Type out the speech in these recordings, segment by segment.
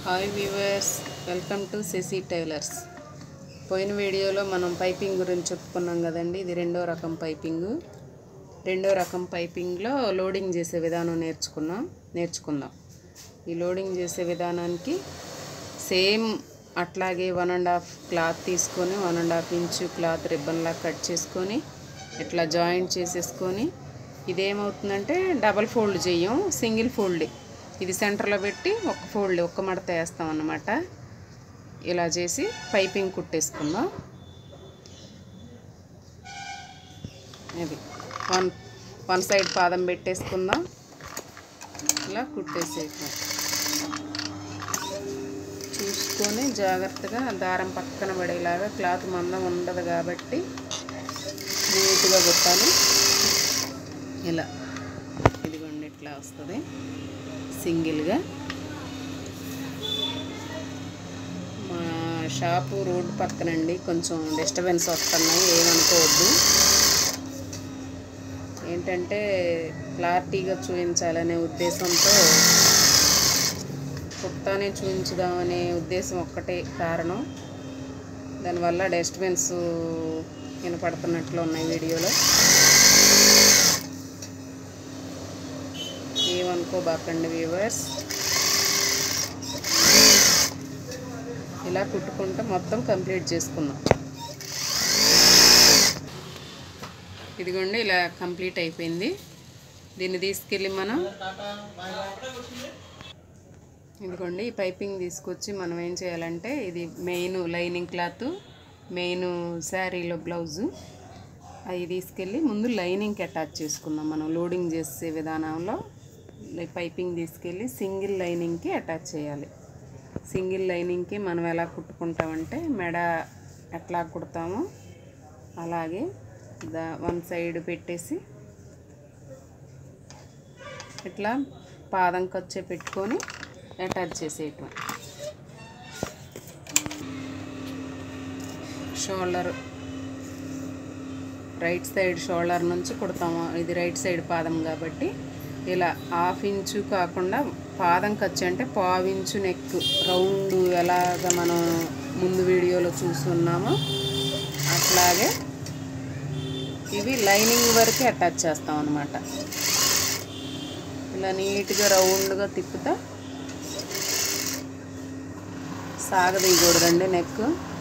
Hi viewers welcome to Shashi tailors పోయిన వీడియోలో మనం పైపింగ్ గురించి చెప్పుకున్నాం కదండి ఇది రెండో రకం పైపింగ్ రెండో రకం పైపింగ్లో లోడింగ్ చేసే విధానం నేర్చుకున్నాం నేర్చుకుందాం ఈ లోడింగ్ చేసే విధానానికి సేమ్ అట్లాగే వన్ అండ్ హాఫ్ క్లాత్ తీసుకొని one and half inch cloth రిబ్బన్లా కట్ చేసుకొని ఇట్లా జాయింట్ చేసేసుకొని ఇదేమవుతుందంటే డబల్ ఫోల్డ్ చెయ్యం సింగిల్ ఫోల్డ్ ఇది సెంటర్లో పెట్టి ఒక ఫోల్డ్ ఒక్క మడత వేస్తాం అన్నమాట ఇలా చేసి పైపింగ్ కుట్టేసుకుందాం ఇది వన్ వన్ సైడ్ పాదం పెట్టేసుకుందాం ఇలా కుట్టేసేద్దాం చూసుకొని జాగ్రత్తగా దారం పక్కన పడేలాగా క్లాత్ మందం ఉండదు కాబట్టి నీట్గా కుట్టాలి ఇలా ఇదిగోండి ఇట్లా వస్తుంది సింగిల్గా మా షాపు రోడ్డు పక్కనండి కొంచెం డిస్టర్బెన్స్ వస్తున్నాయి ఏమనుకోవద్దు ఏంటంటే క్లారిటీగా చూపించాలనే ఉద్దేశంతో కుట్టానే చూపించుదామనే ఉద్దేశం ఒక్కటే కారణం దానివల్ల డిస్టర్బెన్స్ వినపడుతున్నట్లు ఉన్నాయి వీడియోలో ఏమనుకోబాకండి వ్యూవర్స్ ఇలా కుట్టుకుంటూ మొత్తం కంప్లీట్ చేసుకుందాం ఇదిగోండి ఇలా కంప్లీట్ అయిపోయింది దీన్ని తీసుకెళ్ళి మనం ఇదిగోండి ఈ పైపింగ్ తీసుకొచ్చి మనం ఏం చేయాలంటే ఇది మెయిన్ లైనింగ్ క్లాత్ మెయిన్ శారీలో బ్లౌజు అవి తీసుకెళ్ళి ముందు లైనింగ్కి అటాచ్ చేసుకుందాం మనం లోడింగ్ చేసే విధానంలో ఈ పైపింగ్ తీసుకెళ్ళి సింగిల్ లైనింగ్కి అటాచ్ చేయాలి సింగిల్ లైనింగ్కి మనం ఎలా కుట్టుకుంటామంటే మెడ ఎట్లా కుడతామో అలాగే దా వన్ సైడ్ పెట్టేసి ఇట్లా పాదం కొచ్చే పెట్టుకొని అటాచ్ చేసేయటం షోల్డర్ రైట్ సైడ్ షోల్డర్ నుంచి కుడతాము ఇది రైట్ సైడ్ పాదం కాబట్టి ఇలా హాఫ్ ఇంచు కాకుండా పాదం ఖర్చు అంటే పావించు నెక్ రౌండ్ ఎలాగ మనం ముందు వీడియోలో చూస్తున్నామో అట్లాగే ఇవి లైనింగ్ వరకే అటాచ్ చేస్తాం అనమాట ఇలా నీట్గా రౌండ్గా తిప్పుతా సాగదీయకూడదండి నెక్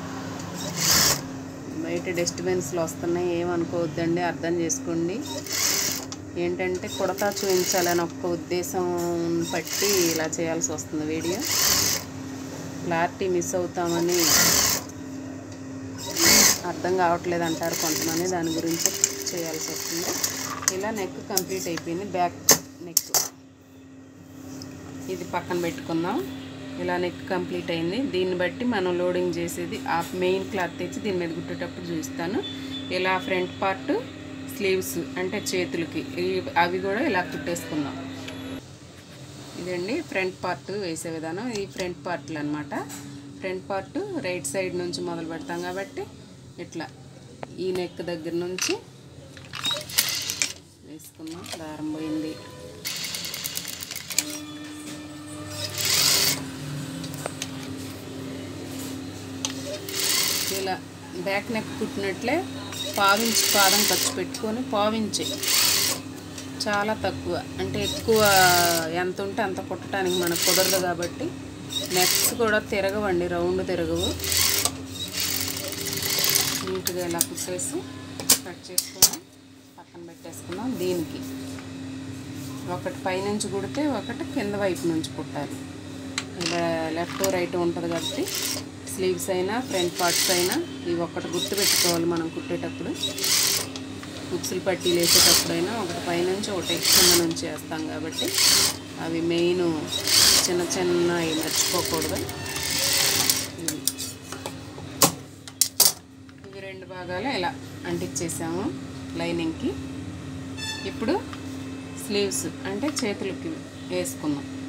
బయట డిస్టర్బెన్స్లు వస్తున్నాయి ఏమనుకోవద్దండి అర్థం చేసుకోండి ఏంటంటే కుడతా చూపించాలని ఒక్క ఉద్దేశం పట్టి ఇలా చేయాల్సి వస్తుంది వీడియో క్లారిటీ మిస్ అవుతామని అర్థం కావట్లేదు అంటారు కొంతమంది దాని గురించి చేయాల్సి వస్తుంది ఇలా నెక్ కంప్లీట్ అయిపోయింది బ్యాక్ నెక్ ఇది పక్కన పెట్టుకుందాం ఇలా నెక్ కంప్లీట్ అయింది దీన్ని బట్టి మనం లోడింగ్ చేసేది ఆ మెయిన్ క్లాత్ తెచ్చి దీని మీద కుట్టేటప్పుడు చూస్తాను ఇలా ఫ్రంట్ పార్ట్ స్లీవ్స్ అంటే చేతులకి ఇవి- అవి కూడా ఇలా కుట్టేసుకుందాం ఇదండి ఫ్రంట్ పార్ట్ వేసే విధానం ఈ ఫ్రంట్ పార్ట్లు అనమాట ఫ్రంట్ పార్ట్ రైట్ సైడ్ నుంచి మొదలు పెడతాం కాబట్టి ఇట్లా ఈ నెక్ దగ్గర నుంచి వేసుకుందాం దారం పోయింది ఇలా బ్యాక్ నెక్ కుట్టినట్లే పావించి పాదం ఖర్చు పెట్టుకొని పావించి చాలా తక్కువ అంటే ఎక్కువ ఎంత ఉంటే అంత కుట్టడానికి మనకు కుదరదు కాబట్టి నెక్స్ కూడా తిరగవండి రౌండ్ తిరగవు నీట్గా ఇలా కుట్టేసి కట్ చేసుకొని పక్కన పెట్టేసుకుందాం దీనికి ఒకటి పైనుంచి కుడితే ఒకటి కింద వైపు నుంచి కుట్టాలి ఇలా లెఫ్ట్ రైట్ ఉంటుంది కాబట్టి స్లీవ్స్ అయినా ఫ్రంట్ పార్ట్స్ అయినా ఇవి ఒకటి గుర్తు పెట్టుకోవాలి మనం కుట్టేటప్పుడు బుక్స్లు పట్టీలు వేసేటప్పుడైనా ఒకటి పైనుంచి ఒకటి కింద నుంచి వేస్తాం కాబట్టి అవి మెయిన్ చిన్న చిన్న మర్చిపోకూడదు ఇవి. ఇవి రెండు భాగాలు ఇలా అంటించేసాము లైనింగ్కి ఇప్పుడు స్లీవ్స్ అంటే చేతులకి వేసుకుందాం